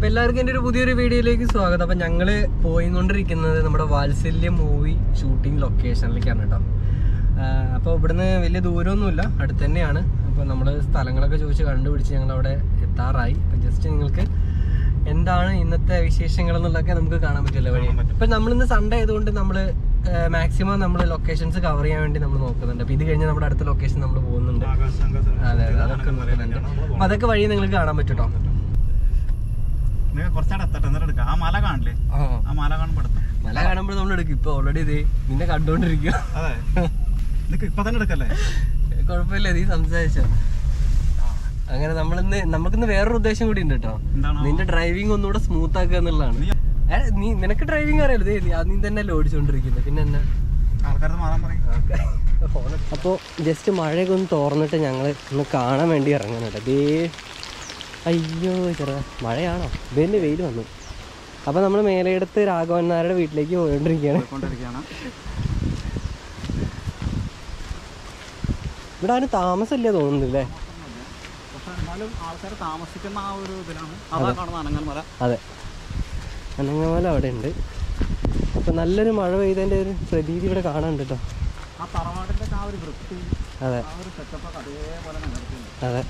അപ്പൊ എല്ലാവർക്കും എൻ്റെ ഒരു പുതിയൊരു വീഡിയോയിലേക്ക് സ്വാഗതം അപ്പൊ ഞങ്ങള് പോയിക്കൊണ്ടിരിക്കുന്നത് നമ്മുടെ വാത്സല്യം മൂവി ഷൂട്ടിംഗ് ലൊക്കേഷനിലേക്കാണ് കേട്ടോ ആഹ് അപ്പൊ ഇവിടുന്ന് വലിയ ദൂരമൊന്നുമില്ല അടുത്ത് തന്നെയാണ് അപ്പൊ നമ്മള് സ്ഥലങ്ങളൊക്കെ ചോദിച്ച് കണ്ടുപിടിച്ച് ഞങ്ങൾ അവിടെ എത്താറായി അപ്പൊ ജസ്റ്റ് നിങ്ങൾക്ക് എന്താണ് ഇന്നത്തെ വിശേഷങ്ങൾ എന്നുള്ളതൊക്കെ നമുക്ക് കാണാൻ പറ്റില്ല വഴി ഇപ്പൊ നമ്മളിന്ന് സൺഡേ ആയതുകൊണ്ട് നമ്മള് മാക്സിമം നമ്മൾ ലൊക്കേഷൻസ് കവർ ചെയ്യാൻ വേണ്ടി നമ്മൾ നോക്കുന്നുണ്ട് അപ്പൊ ഇത് കഴിഞ്ഞ് നമ്മുടെ അടുത്ത ലൊക്കേഷൻ നമ്മൾ പോകുന്നുണ്ട് അതെ അതെ അതൊക്കെ നോക്കുന്നുണ്ട് അപ്പൊ അതൊക്കെ വഴി നിങ്ങൾക്ക് കാണാൻ പറ്റും കേട്ടോ നിങ്ങൾ കുറച്ചാടെ എത്തട്ടെ എന്നിട്ട് എടുക്കാം ആ മല കാണില്ലേ ആ ആ മല കാണുമ്പോ എടുത്തു മല കാണുമ്പോൾ നമ്മൾ എടുക്കും ഇപ്പൊ ഓൾറെഡി ഇത് നിന്നെ കണ്ടോണ്ടിരിക്കുക അതെ നിനക്ക് ഇപ്പൊ തന്നെ എടുക്കല്ലേ കുഴപ്പമില്ല നീ സംസാരിച്ചോ അങ്ങനെ നമ്മളിന്ന് നമുക്കിന്ന് വേറൊരു ഉദ്ദേശം കൂടി ഉണ്ട് കേട്ടോ എന്താണ് നിന്റെ ഡ്രൈവിംഗ് ഒന്നുകൂടെ സ്മൂത്ത് ആക്കുക എന്നുള്ളതാണ് നീ- ഏ, നീ നിനക്ക് ഡ്രൈവിംഗ് അറിയാലോ ദേ, നീ അത് നീ തന്നെ ഓടിച്ചോണ്ടിരിക്കുന്നത് പിന്നെ എന്നാ ആൾക്കാരത് മാറാൻ പറയും അപ്പോൾ ജസ്റ്റ് മഴയൊക്കെ ഒന്ന് തോർന്നിട്ട് ഞങ്ങൾ ഒന്ന് കാണാൻ വേണ്ടി ഇറങ്ങണം കേട്ടോ ദേ അയ്യോ ചെറ മഴയാണോ ഇതന്നെ വെയിൽ വന്നു അപ്പോൾ നമ്മൾ മേലെടുത്ത് രാഘവൻ നായരുടെ വീട്ടിലേക്ക് പോയിക്കൊണ്ടിരിക്കുകയാണ് പോയിക്കൊണ്ടിരിക്കുകയാണ് ഇവിടെ ആരും താമസമില്ല തോന്നുന്നില്ലേ പക്ഷെ എന്നാലും ആൾക്കാർ താമസിക്കുന്ന ആ ഒരു ഇതിലാണ് അതാ കാണുന്ന അനങ്ങൽ മല അതെ അനങ്ങമല അവിടെ ഉണ്ട് അപ്പോൾ നല്ലൊരു മഴ പെയ്തതിൻ്റെ ഒരു പ്രതീതി ഇവിടെ കാണാനുണ്ട് കേട്ടോ ആ തറവാടിന്റെ ആ ഒരു വൃത്തി അതെ ആ ഒരു സെറ്റപ്പ് ഒക്കെ അതേപോലെ നിലനിർത്തുന്നു അതെ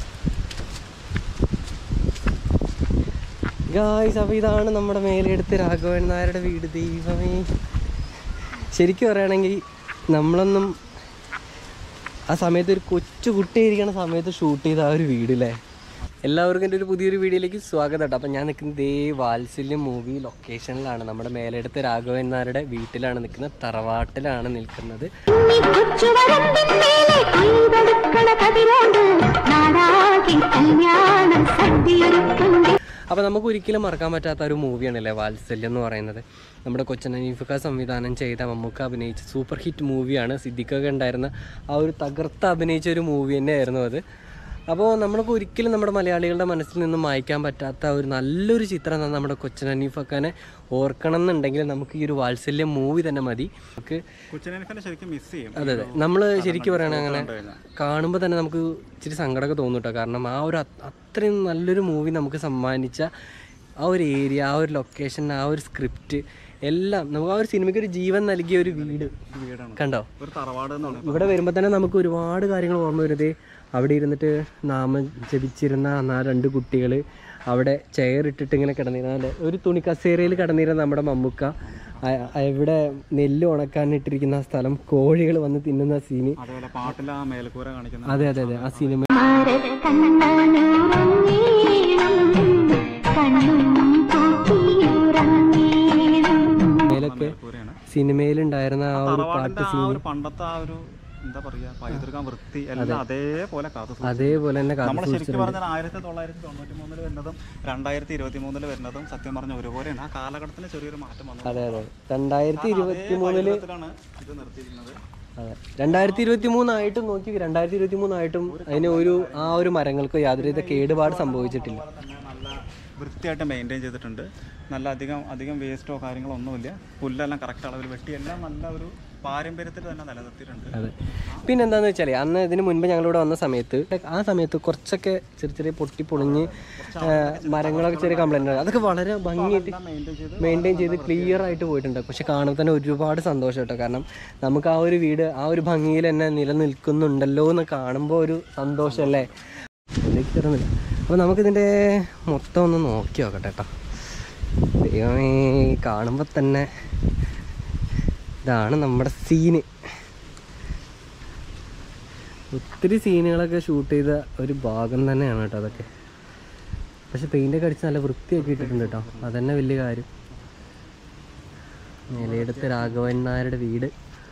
ഗായ്സ് അപ്പോൾ ഇതാണ് നമ്മുടെ മേലെടുത്ത് രാഘവൻ നായരുടെ വീട് ദൈവമേ ശരിക്കും പറയുകയാണെങ്കിൽ നമ്മളൊന്നും ആ സമയത്ത് ഒരു കൊച്ചു കുട്ടിയിരിക്കുന്ന സമയത്ത് ഷൂട്ട് ചെയ്ത ആ ഒരു വീട് അല്ലേ എല്ലാവർക്കും എൻ്റെ ഒരു പുതിയൊരു വീഡിയോയിലേക്ക് സ്വാഗതം കേട്ടോ അപ്പം ഞാൻ നിൽക്കുന്നത് ദേ വാത്സല്യം മൂവി ലൊക്കേഷനിലാണ് നമ്മുടെ മേലെടുത്ത് രാഘവൻ നായരുടെ വീട്ടിലാണ് നിൽക്കുന്നത് തറവാട്ടിലാണ് നിൽക്കുന്നത് കൊച്ചുവരമ്പിന്മേലെ കൊയ്തെടുക്കണ കതിരോണ്ട് നാടാകെ കല്യാണം സദ്യയൊരുക്കുണ്ട് അപ്പോൾ നമുക്ക് ഒരിക്കലും മറക്കാൻ പറ്റാത്ത ഒരു മൂവിയാണല്ലേ വാത്സല്യം എന്ന് പറയുന്നത് നമ്മുടെ കൊച്ചൻ അനീഫിക്ക സംവിധാനം ചെയ്ത മമ്മൂക്ക അഭിനയിച്ച സൂപ്പർ ഹിറ്റ് മൂവിയാണ് സിദ്ദിഖൊക്കെ ഉണ്ടായിരുന്ന ആ ഒരു തകർത്ത് അഭിനയിച്ച ഒരു മൂവി തന്നെയായിരുന്നു അത് അപ്പോൾ നമ്മൾക്ക് ഒരിക്കലും നമ്മുടെ മലയാളികളുടെ മനസ്സിൽ നിന്നും മായ്ക്കാൻ പറ്റാത്ത ഒരു നല്ലൊരു ചിത്രം തന്നെ നമ്മുടെ കൊച്ചൻ അനീഫക്കനെ ഓർക്കണം എന്നുണ്ടെങ്കിൽ നമുക്ക് ഈ ഒരു വാത്സല്യം മൂവി തന്നെ മതി നമുക്ക് കൊച്ചിനെ ശരിക്കും മിസ് ചെയ്യും അതെ അതെ നമ്മൾ ശരിക്കും പറയുകയാണെങ്കിൽ അങ്ങനെ കണ്ടു കഴിഞ്ഞാൽ. കാണുമ്പോൾ തന്നെ നമുക്ക് ഇച്ചിരി സങ്കടമൊക്കെ തോന്നും കേട്ടോ കാരണം ആ ഒരു അത്- അത്രയും നല്ലൊരു മൂവി നമുക്ക് സമ്മാനിച്ച ആ ഒരു ഏരിയ ആ ഒരു ലൊക്കേഷൻ ആ ഒരു സ്ക്രിപ്റ്റ് എല്ലാം നമുക്ക് ആ ഒരു സിനിമയ്ക്ക് ഒരു ജീവൻ നൽകിയ ഒരു വീട് വീടാണ് കണ്ടോ ഒരു തറവാട് എന്നാണ് ഇവിടെ വരുമ്പോൾ തന്നെ നമുക്ക് ഒരുപാട് കാര്യങ്ങൾ ഓർമ്മ വരുന്നത് അവിടെ ഇരുന്നിട്ട് നാമം ജപിച്ചിരുന്ന ആ രണ്ട് കുട്ടികൾ അവിടെ ചെയർ ഇട്ടിട്ട് ഇങ്ങനെ കിടന്നിരുന്ന അല്ലെ ഒരു തുണി കസേരയിൽ കിടന്നിരുന്ന നമ്മുടെ മമ്മൂക്ക അ- അ- ഇവിടെ നെല്ല് ഉണക്കാൻ ഇട്ടിരിക്കുന്ന ആ സ്ഥലം കോഴികൾ വന്ന് തിന്നുന്ന സീന് അതുപോലെ പാട്ടിൽ ആ മേൽക്കൂര കാണിക്കുന്ന അതെ അതെ അതെ ആ സിനിമ കണ്ണും പൂട്ടിയുറങ്ങീണം മേലൊക്കെ മേൽക്കൂരയാണ് സിനിമയിലുണ്ടായിരുന്ന ആ ഒരു പാട്ട് തറവാടിന്റെ ആ സീൻ ഒരു പണ്ടത്തെ ആ ഒരു എന്താ പറയാ പൈതൃകം വൃത്തി എല്ലാം അതേപോലെ കാത്തു സൂക്ഷിച്ചു. അതേപോലെ തന്നെ കാത്തു നമ്മൾ ശരിക്കും പറഞ്ഞാൽ ആയിരത്തി തൊള്ളായിരത്തി തൊണ്ണൂറ്റി മൂന്നിൽ വരുന്നതും രണ്ടായിരത്തി ഇരുപത്തി മൂന്നിൽ വരുന്നതും സത്യം പറഞ്ഞ ഒരുപോലെയാണ് ആ കാലഘട്ടത്തിന് ചെറിയൊരു മാറ്റം വന്നു അതെ അതെ രണ്ടായിരത്തി ഇരുപത്തി മൂന്നില് ാണ് ഇത് നിർത്തിയിരിക്കുന്നത് അതെ രണ്ടായിരത്തി ഇരുപത്തി മൂന്നായിട്ടും നോക്കി രണ്ടായിരത്തി ഇരുപത്തി മൂന്നായിട്ടും അതിന് ഒരു ആ ഒരു മരങ്ങൾക്ക് യാതൊരുവിധ കേടുപാട് സംഭവിച്ചിട്ടില്ല അതുപോലെ തന്നെ നല്ല വൃത്തിയായിട്ട് മെയിൻറ്റെയിൻ ചെയ്തിട്ടുണ്ട് നല്ല അധികം അധികം വേസ്റ്റോ കാര്യങ്ങളോ ഒന്നുമില്ല പുല്ലെല്ലാം കറക്റ്റ് അളവിൽ വെട്ടി എല്ലാം നല്ല ഒരു പാരമ്പര്യത്തിൽ തന്നെ നിലനിർത്തിയിട്ടുണ്ട് അതെ പിന്നെ എന്താന്ന് വെച്ചാൽ അന്ന് ഇതിന് മുൻപ് ഞങ്ങളിവിടെ വന്ന സമയത്ത് ആ സമയത്ത് കുറച്ചൊക്കെ ചെറിയ ചെറിയ പൊട്ടി പൊളിഞ്ഞ് ആ, മരങ്ങളൊക്കെ ചെറിയ കംപ്ലൈൻറ്റ് അതൊക്കെ വളരെ ഭംഗിയായിട്ട് മെയിൻറ്റെയിൻ ചെയ്ത് മെയിൻറ്റെയിൻ ചെയ്ത് ക്ലിയർ ആയിട്ട് പോയിട്ടുണ്ട് പക്ഷെ കാണുമ്പോൾ തന്നെ ഒരുപാട് സന്തോഷം കേട്ടോ കാരണം നമുക്ക് ആ ഒരു വീട് ആ ഒരു ഭംഗിയിൽ തന്നെ നിലനിൽക്കുന്നുണ്ടല്ലോ എന്ന് കാണുമ്പോൾ ഒരു സന്തോഷമല്ലേ അതിലേക്ക് കയറുന്നില്ല അപ്പോൾ നമുക്കിതിൻ്റെ മൊത്തം ഒന്ന് നോക്കി നോക്കട്ടെ കേട്ടോ ദൈവമേ കാണുമ്പോൾ തന്നെ ഇതാണ് നമ്മുടെ സീന് ഒത്തിരി സീനുകളൊക്കെ ഷൂട്ട് ചെയ്ത ഒരു ഭാഗം തന്നെയാണ് കേട്ടോ അതൊക്കെ പക്ഷെ പെയിൻ്റൊക്കെ അടിച്ച് നല്ല വൃത്തിയാക്കി ഇട്ടിട്ടുണ്ട് കേട്ടോ അതന്നെ വലിയ കാര്യം നിലയെടുത്ത് രാഘവൻ നായരുടെ വീട്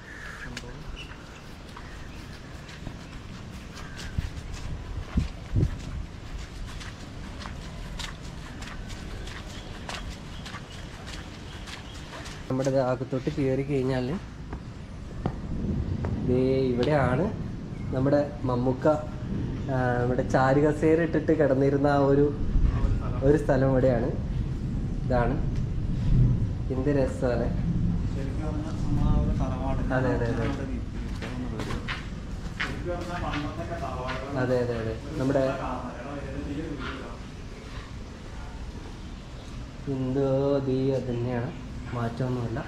നമ്മുടെ ഇത് അകത്തോട്ട് കയറി കഴിഞ്ഞാൽ ദേ ഇവിടെയാണ് നമ്മുടെ മമ്മൂക്ക ആ, നമ്മുടെ ചാരുകസേര ഇട്ടിട്ട് കിടന്നിരുന്ന ആ ഒരു ഒരു സ്ഥലം ഇവിടെയാണ് ഇതാണ് എന്ത് രസമല്ലേ ശരിക്കും പറഞ്ഞാൽ നമ്മൾ ആ ഒരു തറവാടിന്റെ അതെ, അതെ, അതെ. ശരിക്കും പറഞ്ഞാൽ പണ്ടത്തെ തറവാടുകൾ അതെ അതെ അതെ നമ്മുടെ എന്തോ ദീ അത് തന്നെയാണ് മാറ്റമൊന്നുമില്ല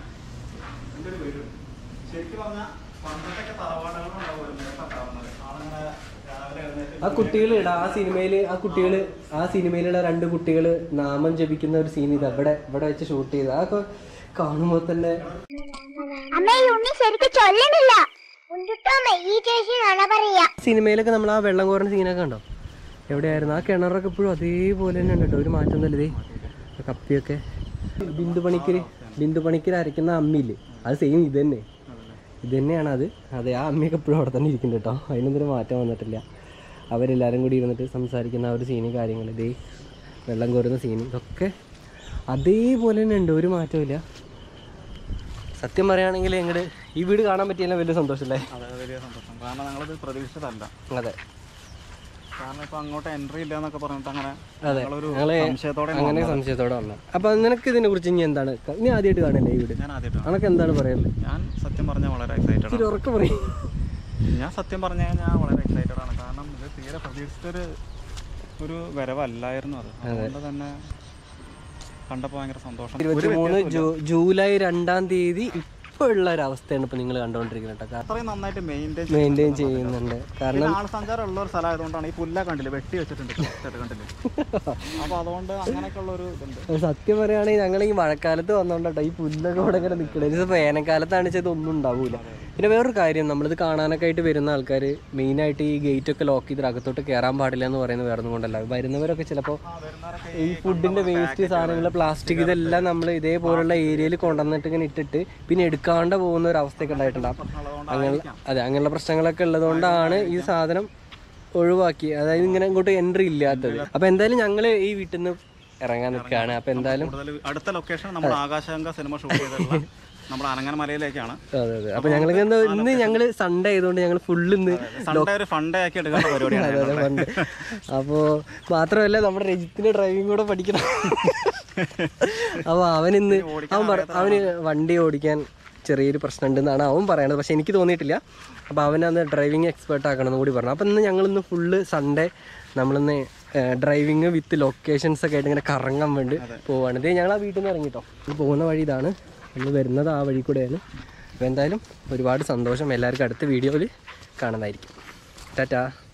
ശരിക്കും പറഞ്ഞാൽ പണ്ടത്തൊക്കെ തറവാടുകളുണ്ടാവുമല്ലോ ഉണ്ടാവുന്നത് ആളങ്ങനെ രാവിലെ എഴുന്നേറ്റ് ആ കുട്ടികളിടാ ആ സിനിമയില് ആ കുട്ടികള് ആ സിനിമയിലുള്ള രണ്ട് കുട്ടികള് നാമം ജപിക്കുന്ന ഒരു സീൻ ഇത് ഇവിടെ ഇവിടെ വെച്ച് ഷൂട്ട് ചെയ്ത് അതൊക്കെ കാണുമ്പോൾ തന്നെ അമ്മേ ഈ ഉണ്ണി ശരിക്കും ചൊല്ലണില്ല ഉണ്ടിട്ടോമ്മ ഈ ചേച്ചി നുണ പറയാ സിനിമയിലൊക്കെ നമ്മൾ ആ വെള്ളം കോരുന്ന സീനൊക്കെ കണ്ടോ എവിടെയായിരുന്നു ആ കിണറൊക്കെ ഇപ്പോഴും അതേപോലെ തന്നെ ഉണ്ട് കേട്ടോ ഒരു മാറ്റം ഒന്നുമില്ല ഇതേ ആ കപ്പിയൊക്കെ ബിന്ദു പണിക്കര് ബിന്ദു പണിക്കര് അരയ്ക്കുന്ന അമ്മിയില്ലേ അത് സെയിം ഇത് തന്നെ ഇത് തന്നെയാണ് അത് അതെ ആ അമ്മിയൊക്കെ ഇപ്പോഴും അവിടെ തന്നെ ഇരിക്കുന്നുണ്ട് കേട്ടോ അതിനൊന്നും ഒരു മാറ്റം വന്നിട്ടില്ല അവരെല്ലാവരും കൂടി ഇരുന്നിട്ട് സംസാരിക്കുന്ന ആ ഒരു സീന് കാര്യങ്ങൾ ഇതേ വെള്ളം കോരുന്ന സീന് ഇതൊക്കെ അതേപോലെ തന്നെ ഉണ്ട് ഒരു മാറ്റമില്ല സത്യം പറയുകയാണെങ്കിൽ ഞങ്ങളുടെ ഈ വീട് കാണാൻ പറ്റിയല്ല വലിയ സന്തോഷമല്ലേ അതെ വലിയ സന്തോഷം കാരണം ഞങ്ങളത് പ്രതീക്ഷിച്ചതല്ല അതെ കാരണം ഇപ്പൊ അങ്ങോട്ട് എൻട്രി ഇല്ല എന്നൊക്കെ പറഞ്ഞിട്ട് അങ്ങനെ അതെ ഞങ്ങളൊരു ഞങ്ങള് സംശയത്തോടെ അങ്ങനെ സംശയത്തോടെ വന്ന അപ്പൊ നിനക്ക് ഇതിനെ കുറിച്ച് ഇനി എന്താണ് ക- നീ ആദ്യമായിട്ട് കാണല്ലേ ഈ വീട് ഞാൻ ആദ്യമായിട്ടാണ് അനക്ക് എന്താണ് പറയാനുള്ളത് ഞാൻ സത്യം പറഞ്ഞാൽ വളരെ എക്സൈറ്റഡ് ഇച്ചിരി ആണ് ഉറക്കെ പറയും ഞാൻ സത്യം പറഞ്ഞാൽ ഞാൻ വളരെ എക്സൈറ്റഡ് ആണ് കാരണം ഇത് തീരെ പ്രതീക്ഷിച്ചൊരു ഒരു വരവല്ലായിരുന്നു അത് അതുകൊണ്ട് തന്നെ കണ്ടപ്പോൾ ഭയങ്കര സന്തോഷം ഇരുപത്തി മൂന്ന് ജൂലൈ രണ്ടാം തീയതി ഇപ്പൊ ഉള്ള ഒരു അവസ്ഥയാണ് ഇപ്പൊ നിങ്ങൾ കണ്ടുകൊണ്ടിരിക്കുന്നത് കേട്ടോ കാരണം അത്രയും നന്നായിട്ട് മെയിൻറ്റെയിൻ മെയിൻറ്റെയിൻ ചെയ്യുന്നുണ്ട് കാരണം പിന്നെ ആൾ സഞ്ചാരം ഉള്ള ഒരു സ്ഥലമായതുകൊണ്ടാണ് ഈ പുല്ല കണ്ടില്ലേ വെട്ടി വെച്ചിട്ടുണ്ട് ചെറുതായിട്ട് കണ്ടില്ലേ അപ്പോൾ അതുകൊണ്ട് അങ്ങനെയൊക്കെയുള്ള ഒരു ഇതുണ്ട് ഒരു സത്യം പറയുകയാണെങ്കിൽ ഞങ്ങൾ ഈ മഴക്കാലത്ത് വന്നോണ്ടോ ഈ പുല്ലൊക്കെ ഇവിടെ ഇങ്ങനെ നിൽക്കണത് ഇത് വേനൽക്കാലത്താണ് വെച്ചാൽ ഇതൊന്നും ഉണ്ടാവൂല പിന്നെ വേറൊരു കാര്യം നമ്മളിത് കാണാനൊക്കെ ആയിട്ട് വരുന്ന ആൾക്കാർ മെയിനായിട്ട് ഈ ഗേറ്റ് ഒക്കെ ലോക്ക് ചെയ്തിട്ട് അകത്തോട്ട് കയറാൻ പാടില്ല എന്ന് പറയുന്നത് വേറെ ഒന്നും കൊണ്ടല്ല വരുന്നവരൊക്കെ ചിലപ്പോൾ ഈ ഫുഡിന്റെ വേസ്റ്റ് സാധനങ്ങൾ പ്ലാസ്റ്റിക് ഇതെല്ലാം നമ്മൾ ഇതേപോലുള്ള ഏരിയയിൽ കൊണ്ടുവന്നിട്ട് ഇങ്ങനെ ഇട്ടിട്ട് പിന്നെ എടുക്കാണ്ട് പോകുന്ന ഒരു അവസ്ഥയൊക്കെ ഉണ്ടായിട്ടുണ്ടാവും അങ്ങനെ അതെ അങ്ങനെയുള്ള പ്രശ്നങ്ങളൊക്കെ ഉള്ളതുകൊണ്ടാണ് ഈ സാധനം ഒഴിവാക്കി അതായത് ഇങ്ങനെ ഇങ്ങോട്ട് എൻട്രി ഇല്ലാത്തത് അപ്പൊ എന്തായാലും ഞങ്ങൾ ഈ വീട്ടിൽ നിന്ന് ഇറങ്ങാൻ നിൽക്കുകയാണ് അപ്പൊ എന്തായാലും കൂടുതൽ അടുത്ത ലൊക്കേഷൻ നമ്മുടെ ആകാശഗംഗ സിനിമ ഷൂട്ട് ചെയ്തിട്ടുള്ള നമ്മുടെ അനങ്ങന മലയിലേക്കാണ് അതെ അതെ അപ്പൊ ഞങ്ങൾ ഇന്ന് ഞങ്ങൾ സൺഡേ ആയതുകൊണ്ട് ഞങ്ങൾ ഫുള്ള് ഇന്ന് സൺഡേ ഒരു ഫണ്ടേ ആക്കി എടുക്കേണ്ട പരിപാടിയാണ് അതെ അതെ പണ്ട് അപ്പോ മാത്രമല്ല നമ്മുടെ രജിത്തിന് ഡ്രൈവിംഗ് കൂടെ പഠിക്കണം അപ്പൊ അവൻ ഇന്ന് അവൻ പറ അവന് വണ്ടി ഓടിക്കാൻ ചെറിയൊരു പ്രശ്നം ഉണ്ടെന്നാണ് അവൻ പറയണത് പക്ഷെ എനിക്ക് തോന്നിയിട്ടില്ല അപ്പോൾ അവനന്ന് ഡ്രൈവിംഗ് എക്സ്പേർട്ട് ആക്കണം എന്ന് കൂടി പറഞ്ഞു അപ്പം ഇന്ന് ഞങ്ങളിന്ന് ഫുള്ള് സൺഡേ നമ്മളിന്ന് ഡ്രൈവിംഗ് വിത്ത് ലൊക്കേഷൻസ് ഒക്കെ ആയിട്ട് ഇങ്ങനെ കറങ്ങാൻ വേണ്ടി പോവാണ് ഇത് ഞങ്ങൾ ആ വീട്ടിൽ നിന്ന് ഇറങ്ങിട്ടോ ഇത് പോകുന്ന വഴി ഇതാണ് നമ്മൾ വരുന്നത് ആ വഴി കൂടെയാണ് അപ്പോൾ എന്തായാലും ഒരുപാട് സന്തോഷം എല്ലാവർക്കും അടുത്ത വീഡിയോയിൽ കാണുന്നതായിരിക്കും ടാറ്റാ